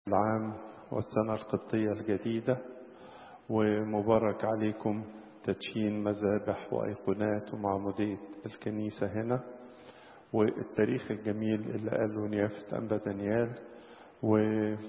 العام والسنة القبطية الجديدة ومبارك عليكم تدشين مذابح وأيقونات ومعمودية الكنيسة هنا والتاريخ الجميل اللي قاله نيافة أنبا دانيال والمحبة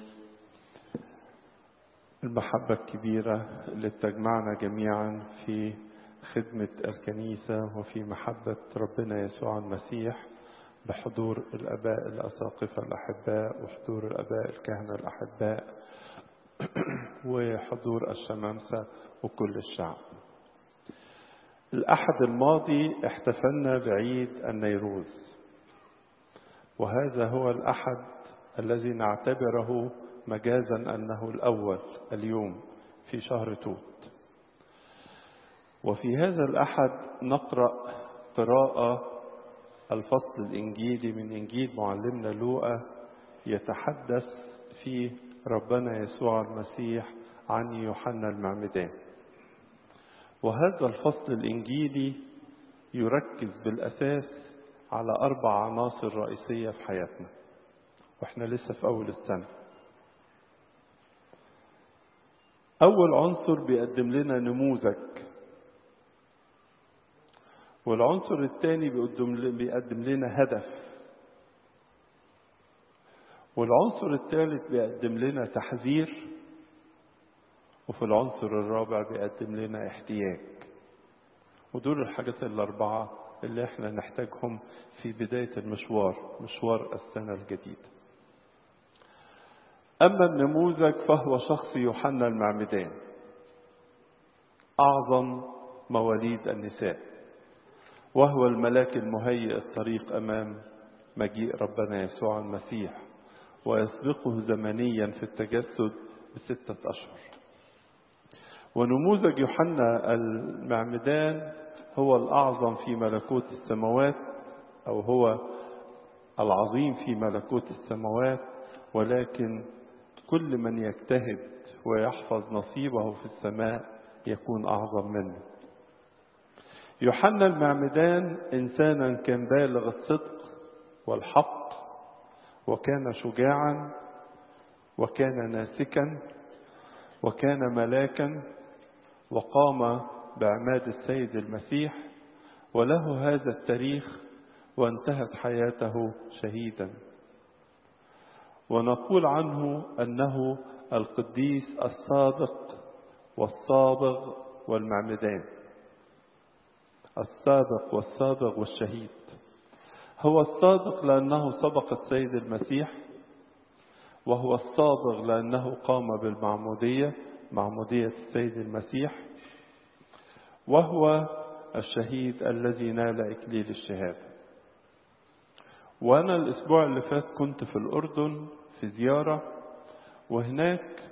الكبيرة اللي بتجمعنا جميعا في خدمة الكنيسة وفي محبة ربنا يسوع المسيح بحضور الآباء الأساقفة الأحباء وحضور الآباء الكهنة الأحباء وحضور الشمامسة وكل الشعب الأحد الماضي احتفلنا بعيد النيروز وهذا هو الأحد الذي نعتبره مجازا أنه الأول اليوم في شهر توت وفي هذا الأحد نقرأ قراءة الفصل الإنجيلي من إنجيل معلمنا لوقا يتحدث فيه ربنا يسوع المسيح عن يوحنا المعمدان وهذا الفصل الإنجيلي يركز بالأساس على أربع عناصر رئيسية في حياتنا وإحنا لسه في أول السنة أول عنصر بيقدم لنا نموذج والعنصر الثاني بيقدم بيقدم لنا هدف والعنصر الثالث بيقدم لنا تحذير وفي العنصر الرابع بيقدم لنا احتياج ودول الحاجات الأربعة اللي احنا نحتاجهم في بداية المشوار مشوار السنة الجديدة أما النموذج فهو شخص يوحنا المعمدان أعظم مواليد النساء وهو الملاك المهيئ الطريق أمام مجيء ربنا يسوع المسيح ويسبقه زمنيا في التجسد بستة أشهر ونموذج يوحنا المعمدان هو الأعظم في ملكوت السماوات أو هو العظيم في ملكوت السماوات ولكن كل من يجتهد ويحفظ نصيبه في السماء يكون أعظم منه يوحنا المعمدان إنسانا كان بالغ الصدق والحق وكان شجاعا وكان ناسكا وكان ملاكا وقام بعماد السيد المسيح وله هذا التاريخ وانتهت حياته شهيدا ونقول عنه انه القديس الصادق والصابغ والمعمدان الصادق والصابغ والشهيد هو الصادق لانه سبق السيد المسيح وهو الصابغ لانه قام بالمعموديه معموديه السيد المسيح وهو الشهيد الذي نال اكليل الشهاده وانا الاسبوع اللي فات كنت في الاردن في زياره وهناك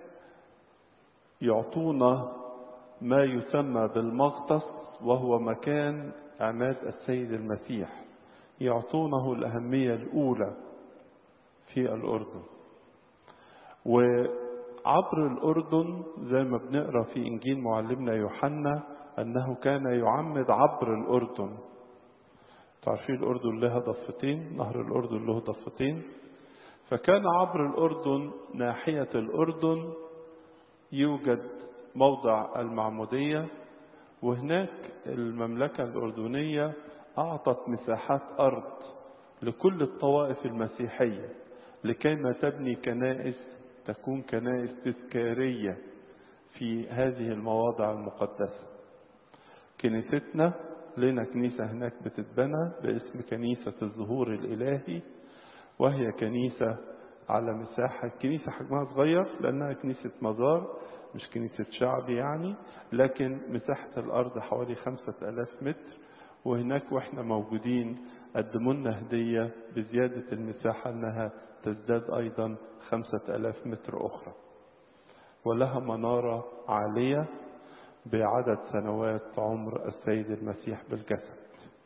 يعطونا ما يسمى بالمغطس وهو مكان عماد السيد المسيح يعطونه الأهمية الأولى في الأردن وعبر الأردن زي ما بنقرأ في إنجيل معلمنا يوحنا أنه كان يعمد عبر الأردن تعرفين الأردن لها ضفتين نهر الأردن له ضفتين فكان عبر الأردن ناحية الأردن يوجد موضع المعمودية وهناك المملكة الأردنية أعطت مساحات أرض لكل الطوائف المسيحية لكي ما تبني كنائس تكون كنائس تذكارية في هذه المواضع المقدسة كنيستنا لنا كنيسة هناك بتتبنى باسم كنيسة الظهور الإلهي وهي كنيسة على مساحة كنيسة حجمها صغير لأنها كنيسة مزار مش كنيسة شعب يعني لكن مساحة الأرض حوالي خمسة ألاف متر وهناك وإحنا موجودين قدموا لنا هدية بزيادة المساحة أنها تزداد أيضا خمسة ألاف متر أخرى ولها منارة عالية بعدد سنوات عمر السيد المسيح بالجسد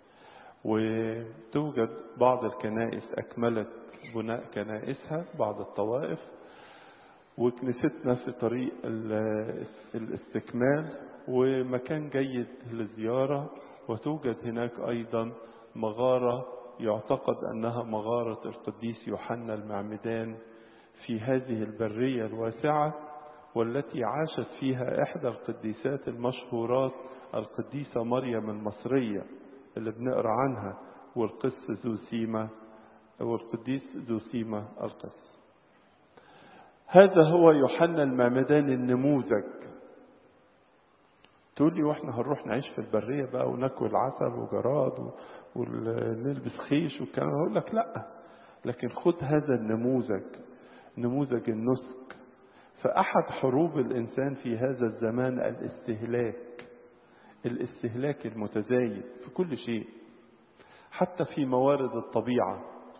وتوجد بعض الكنائس أكملت بناء كنائسها بعض الطوائف وكنيستنا في طريق الاستكمال ومكان جيد للزيارة وتوجد هناك أيضا مغارة يعتقد أنها مغارة القديس يوحنا المعمدان في هذه البرية الواسعة والتي عاشت فيها إحدى القديسات المشهورات القديسة مريم المصرية اللي بنقرأ عنها والقس زوسيما والقديس زوسيما القس هذا هو يوحنا المعمدان النموذج تقول لي واحنا هنروح نعيش في البرية بقى وناكل عسل وجراد ونلبس خيش والكلام اقول لك لا لكن خد هذا النموذج نموذج النسك فأحد حروب الإنسان في هذا الزمان الاستهلاك الاستهلاك المتزايد في كل شيء حتى في موارد الطبيعة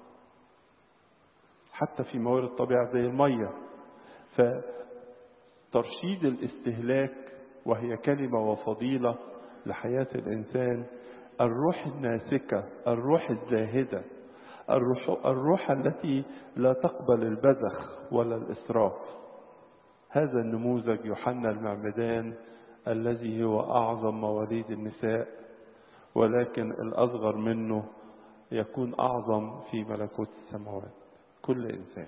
حتى في موارد الطبيعة زي المية فترشيد الاستهلاك وهي كلمة وفضيلة لحياة الإنسان الروح الناسكة الروح الزاهدة الروح, الروح التي لا تقبل البذخ ولا الإسراف هذا النموذج يوحنا المعمدان الذي هو أعظم مواليد النساء ولكن الأصغر منه يكون أعظم في ملكوت السماوات كل إنسان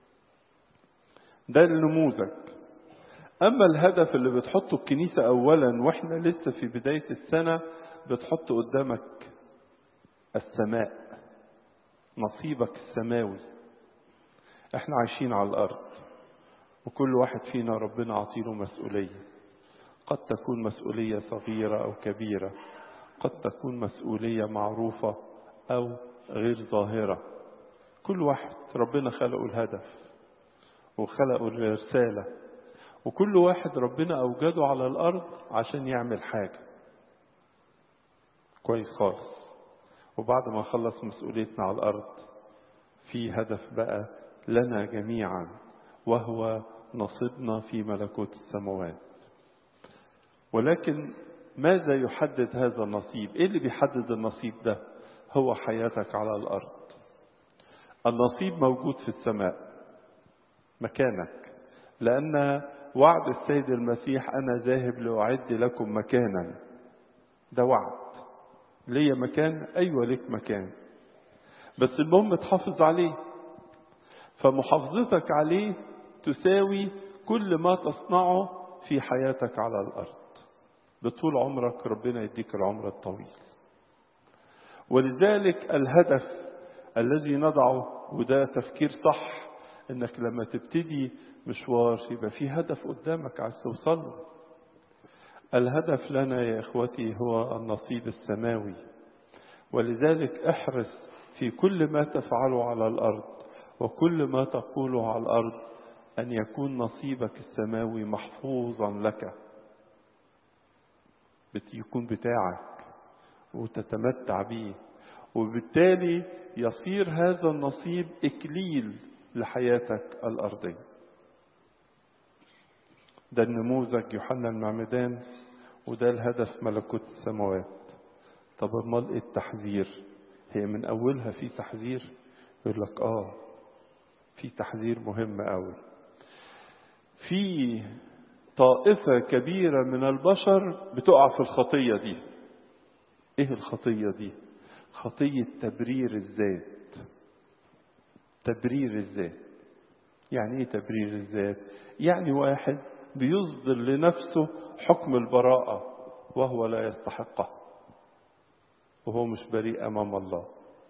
ده النموذج أما الهدف اللي بتحطه الكنيسة أولا وإحنا لسه في بداية السنة بتحط قدامك السماء نصيبك السماوي احنا عايشين على الأرض وكل واحد فينا ربنا عطيله مسؤولية قد تكون مسؤولية صغيرة أو كبيرة قد تكون مسؤولية معروفة أو غير ظاهرة كل واحد ربنا خلقه الهدف وخلقه الرسالة وكل واحد ربنا أوجده على الأرض عشان يعمل حاجة كويس خالص وبعد ما نخلص مسؤوليتنا على الأرض في هدف بقى لنا جميعا وهو نصيبنا في ملكوت السماوات ولكن ماذا يحدد هذا النصيب ايه اللي بيحدد النصيب ده هو حياتك على الارض النصيب موجود في السماء مكانك لان وعد السيد المسيح انا ذاهب لاعد لكم مكانا ده وعد ليا مكان ايوه لك مكان بس المهم تحافظ عليه فمحافظتك عليه تساوي كل ما تصنعه في حياتك على الارض بطول عمرك ربنا يديك العمر الطويل ولذلك الهدف الذي نضعه وده تفكير صح انك لما تبتدي مشوار يبقى في هدف قدامك عايز توصل له الهدف لنا يا اخوتي هو النصيب السماوي ولذلك احرص في كل ما تفعله على الارض وكل ما تقوله على الارض ان يكون نصيبك السماوي محفوظا لك يكون بتاعك وتتمتع به وبالتالي يصير هذا النصيب إكليل لحياتك الأرضية ده النموذج يوحنا المعمدان وده الهدف ملكوت السماوات طب امال ايه التحذير هي من اولها في تحذير يقول لك اه في تحذير مهم قوي في طائفة كبيرة من البشر بتقع في الخطية دي ايه الخطية دي خطية تبرير الذات تبرير الذات يعني ايه تبرير الذات يعني واحد بيصدر لنفسه حكم البراءة وهو لا يستحقه وهو مش بريء امام الله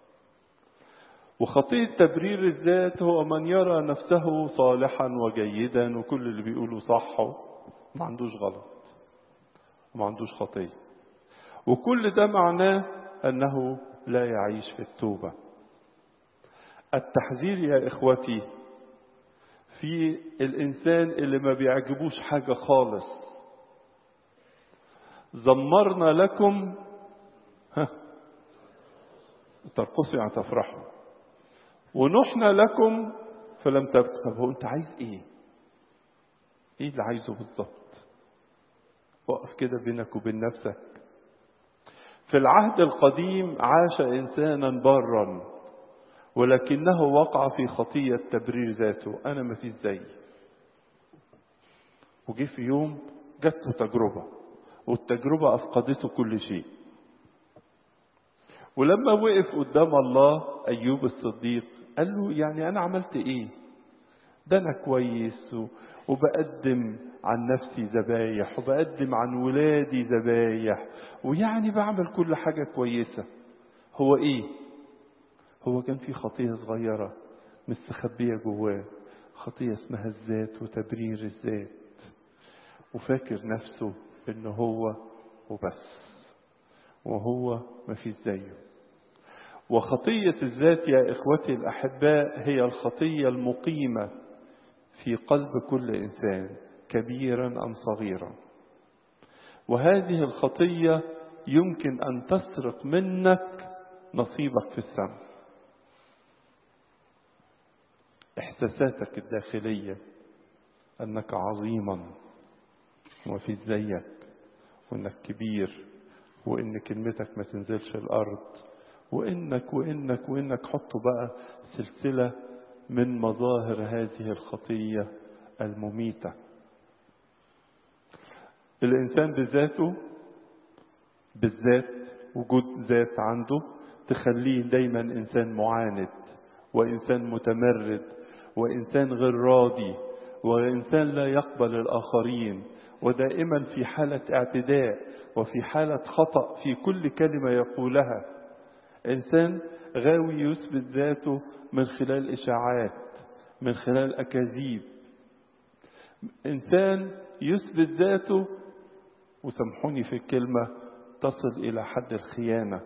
وخطية تبرير الذات هو من يرى نفسه صالحا وجيدا وكل اللي بيقوله صح ما عندوش غلط وما عندوش خطية وكل ده معناه أنه لا يعيش في التوبة التحذير يا إخوتي في الإنسان اللي ما بيعجبوش حاجة خالص زمرنا لكم ها ترقصوا يعني تفرحوا ونحنا لكم فلم تبكوا طب هو انت عايز ايه ايه اللي عايزه بالظبط وقف كده بينك وبين نفسك في العهد القديم عاش انسانا بارا ولكنه وقع في خطيه تبرير ذاته انا ما فيش زيي وجه في يوم جاته تجربه والتجربه افقدته كل شيء ولما وقف قدام الله ايوب الصديق قال له يعني انا عملت ايه ده أنا كويس وبقدم عن نفسي ذبايح وبقدم عن ولادي ذبايح ويعني بعمل كل حاجة كويسة هو إيه؟ هو كان في خطية صغيرة مستخبية جواه خطية اسمها الذات وتبرير الذات وفاكر نفسه إن هو وبس وهو ما فيش زيه وخطية الذات يا إخوتي الأحباء هي الخطية المقيمة في قلب كل إنسان كبيرا أم صغيرا وهذه الخطية يمكن أن تسرق منك نصيبك في السماء إحساساتك الداخلية أنك عظيما وفي زيك وأنك كبير وأن كلمتك ما تنزلش الأرض وإنك وإنك وإنك حطوا بقى سلسلة من مظاهر هذه الخطية المميتة الإنسان بذاته بالذات وجود ذات عنده تخليه دايما إنسان معاند وإنسان متمرد وإنسان غير راضي وإنسان لا يقبل الآخرين ودائما في حالة اعتداء وفي حالة خطأ في كل كلمة يقولها إنسان غاوي يثبت ذاته من خلال إشاعات من خلال أكاذيب إنسان يثبت ذاته وسامحوني في الكلمة تصل إلى حد الخيانة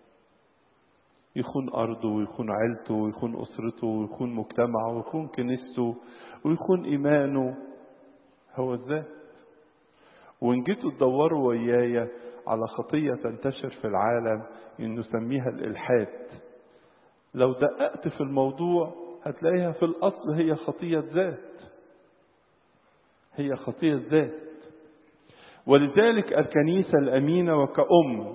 يخون أرضه ويخون عيلته ويخون أسرته ويخون مجتمعه ويخون كنيسته ويخون إيمانه هو الذات وإن جيتوا تدوروا ويايا على خطية تنتشر في العالم نسميها الإلحاد لو دققت في الموضوع هتلاقيها في الأصل هي خطية ذات هي خطية ذات ولذلك الكنيسة الأمينة وكأم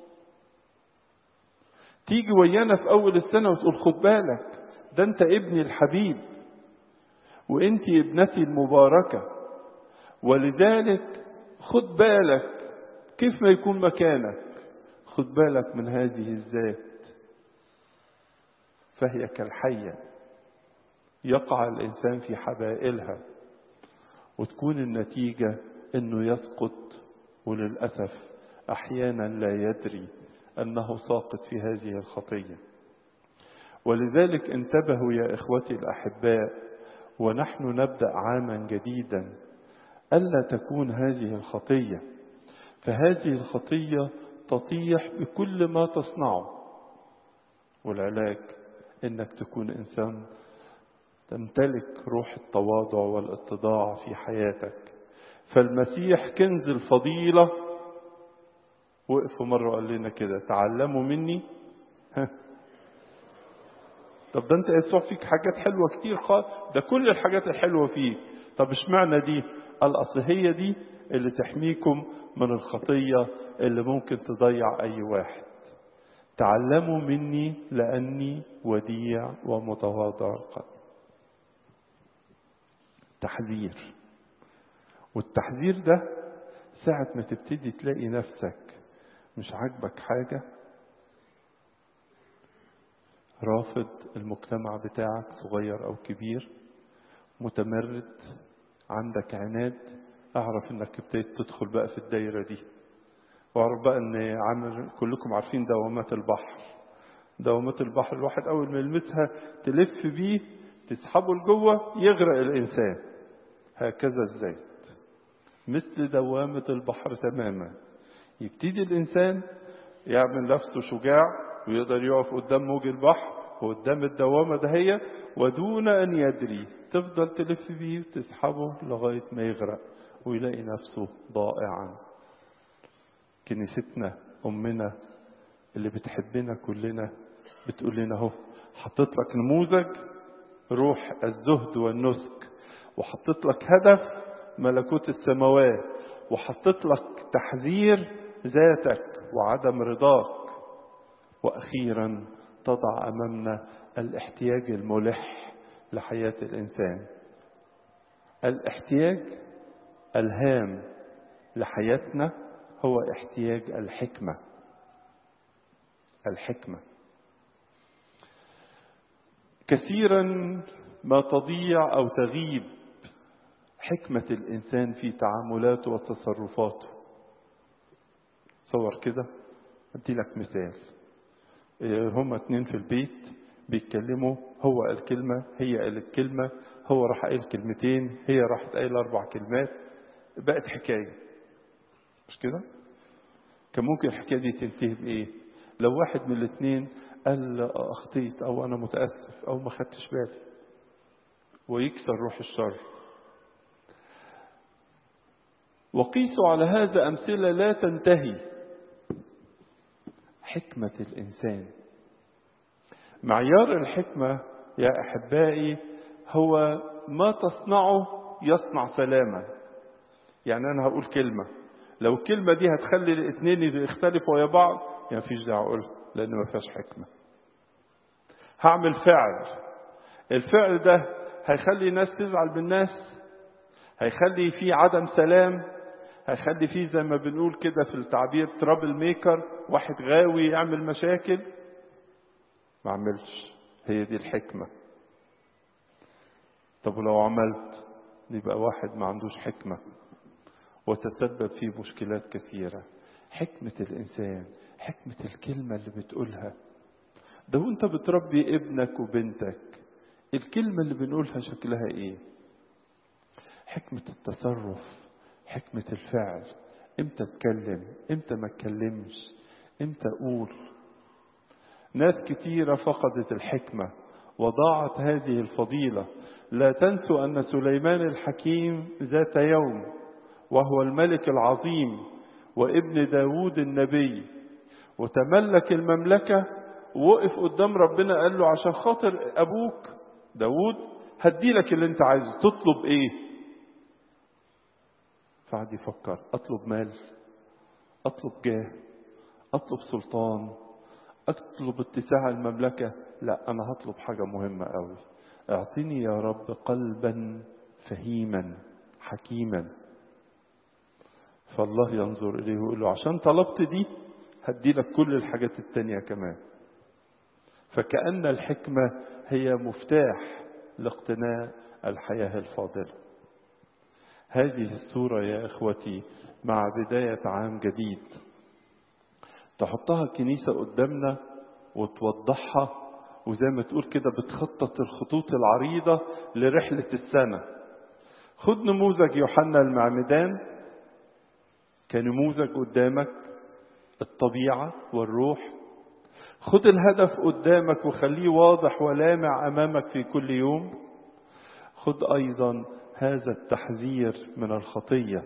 تيجي ويانا في أول السنة وتقول خد بالك ده أنت ابني الحبيب وأنت ابنتي المباركة ولذلك خد بالك كيف ما يكون مكانك خد بالك من هذه الذات فهي كالحية يقع الإنسان في حبائلها وتكون النتيجة أنه يسقط وللأسف أحيانا لا يدري أنه ساقط في هذه الخطية ولذلك انتبهوا يا إخوتي الأحباء ونحن نبدأ عاما جديدا ألا تكون هذه الخطية فهذه الخطية تطيح بكل ما تصنعه والعلاج انك تكون انسان تمتلك روح التواضع والاتضاع في حياتك فالمسيح كنز الفضيلة وقف مرة قال لنا كده تعلموا مني ها طب ده انت يسوع فيك حاجات حلوة كتير خالص ده كل الحاجات الحلوة فيك طب اشمعنى دي قال اصل هي دي اللي تحميكم من الخطية اللي ممكن تضيع اي واحد تعلموا مني لاني وديع ومتواضع القلب تحذير والتحذير ده ساعة ما تبتدي تلاقي نفسك مش عاجبك حاجة رافض المجتمع بتاعك صغير أو كبير متمرد عندك عناد أعرف إنك ابتديت تدخل بقى في الدايرة دي وأعرف بقى إن عامل كلكم عارفين دوامات البحر دوامات البحر الواحد أول ما يلمسها تلف بيه تسحبه لجوه يغرق الإنسان هكذا الزيت مثل دوامة البحر تماما يبتدي الإنسان يعمل نفسه شجاع ويقدر يقف قدام موج البحر وقدام الدوامة دهية ودون أن يدري تفضل تلف بيه وتسحبه لغاية ما يغرق ويلاقي نفسه ضائعا كنيستنا أمنا اللي بتحبنا كلنا بتقول لنا اهو حطيت لك نموذج روح الزهد والنسك وحطيت لك هدف ملكوت السماوات وحطيت لك تحذير ذاتك وعدم رضاك واخيرا تضع امامنا الاحتياج الملح لحياه الانسان الاحتياج الهام لحياتنا هو احتياج الحكمه الحكمه كثيرا ما تضيع أو تغيب حكمة الإنسان في تعاملاته وتصرفاته صور كده أدي لك مثال هما اتنين في البيت بيتكلموا هو قال كلمة هي قالت كلمة هو راح قايل كلمتين هي راحت قايل أربع كلمات بقت حكاية مش كده؟ كان ممكن الحكاية دي تنتهي بإيه؟ لو واحد من الاثنين قال أخطيت أو أنا متأسف أو ما خدتش بالي ويكسر روح الشر وقيسوا على هذا أمثلة لا تنتهي حكمة الإنسان معيار الحكمة يا أحبائي هو ما تصنعه يصنع سلاما يعني أنا هقول كلمة لو الكلمة دي هتخلي الاثنين يختلفوا ويا بعض يعني مفيش داعي أقولها لأن ما فيهاش حكمة هعمل فعل الفعل ده هيخلي الناس تزعل بالناس هيخلي في عدم سلام هيخلي فيه زي ما بنقول كده في التعبير ترابل ميكر واحد غاوي يعمل مشاكل ما عملش هي دي الحكمة طب ولو عملت يبقى واحد ما عندوش حكمة وتسبب في مشكلات كثيرة حكمة الإنسان حكمة الكلمة اللي بتقولها ده وانت بتربي ابنك وبنتك الكلمة اللي بنقولها شكلها ايه حكمة التصرف حكمة الفعل امتى اتكلم امتى ما اتكلمش امتى اقول ناس كتيرة فقدت الحكمة وضاعت هذه الفضيلة لا تنسوا أن سليمان الحكيم ذات يوم وهو الملك العظيم وابن داود النبي وتملك المملكة ووقف قدام ربنا قال له عشان خاطر أبوك داود هديلك اللي انت عايزه تطلب ايه فقعد يفكر اطلب مال اطلب جاه اطلب سلطان اطلب اتساع المملكة لا انا هطلب حاجة مهمة قوي اعطني يا رب قلبا فهيما حكيما فالله ينظر اليه ويقول له عشان طلبت دي هدي لك كل الحاجات التانية كمان فكأن الحكمة هي مفتاح لاقتناء الحياة الفاضلة هذه الصورة يا إخوتي مع بداية عام جديد تحطها الكنيسة قدامنا وتوضحها وزي ما تقول كده بتخطط الخطوط العريضة لرحلة السنة خد نموذج يوحنا المعمدان كنموذج قدامك الطبيعة والروح خد الهدف قدامك وخليه واضح ولامع أمامك في كل يوم خد أيضا هذا التحذير من الخطية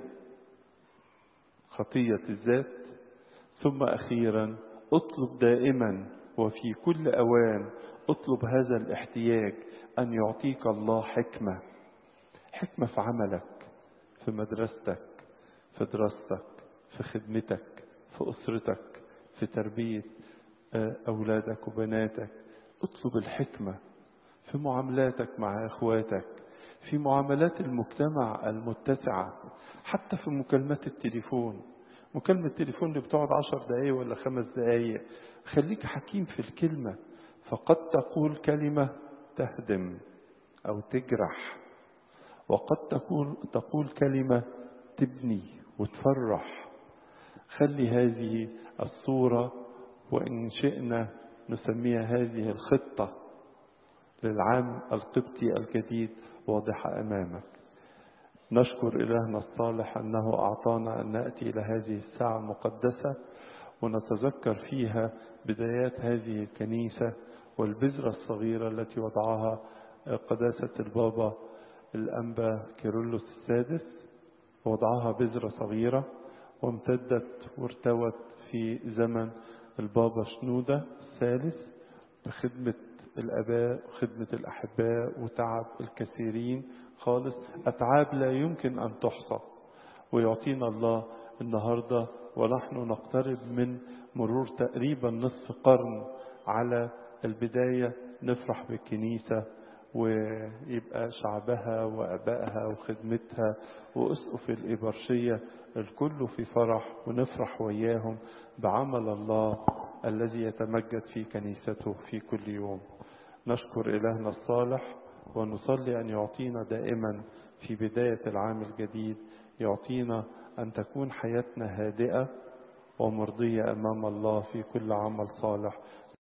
خطية الذات ثم أخيرا اطلب دائما وفي كل أوان اطلب هذا الاحتياج أن يعطيك الله حكمة حكمة في عملك في مدرستك في دراستك في خدمتك في أسرتك في تربية أولادك وبناتك اطلب الحكمة في معاملاتك مع إخواتك في معاملات المجتمع المتسعة حتى في مكالمات التليفون مكالمة التليفون اللي بتقعد عشر دقايق ولا خمس دقايق خليك حكيم في الكلمة فقد تقول كلمة تهدم أو تجرح وقد تقول, تقول كلمة تبني وتفرح خلي هذه الصورة وإن شئنا نسميها هذه الخطة للعام القبطي الجديد واضحة أمامك نشكر إلهنا الصالح أنه أعطانا أن نأتي إلى هذه الساعة المقدسة ونتذكر فيها بدايات هذه الكنيسة والبذرة الصغيرة التي وضعها قداسة البابا الأنبا كيرلس السادس وضعها بذرة صغيرة وامتدت وارتوت في زمن البابا شنودة الثالث بخدمة الآباء وخدمة الأحباء وتعب الكثيرين خالص أتعاب لا يمكن أن تحصى ويعطينا الله النهاردة ونحن نقترب من مرور تقريبا نصف قرن على البداية نفرح بالكنيسة ويبقى شعبها وأبائها وخدمتها وأسقف الإبرشية الكل في فرح ونفرح وياهم بعمل الله الذي يتمجد في كنيسته في كل يوم نشكر إلهنا الصالح ونصلي أن يعطينا دائما في بداية العام الجديد يعطينا أن تكون حياتنا هادئة ومرضية أمام الله في كل عمل صالح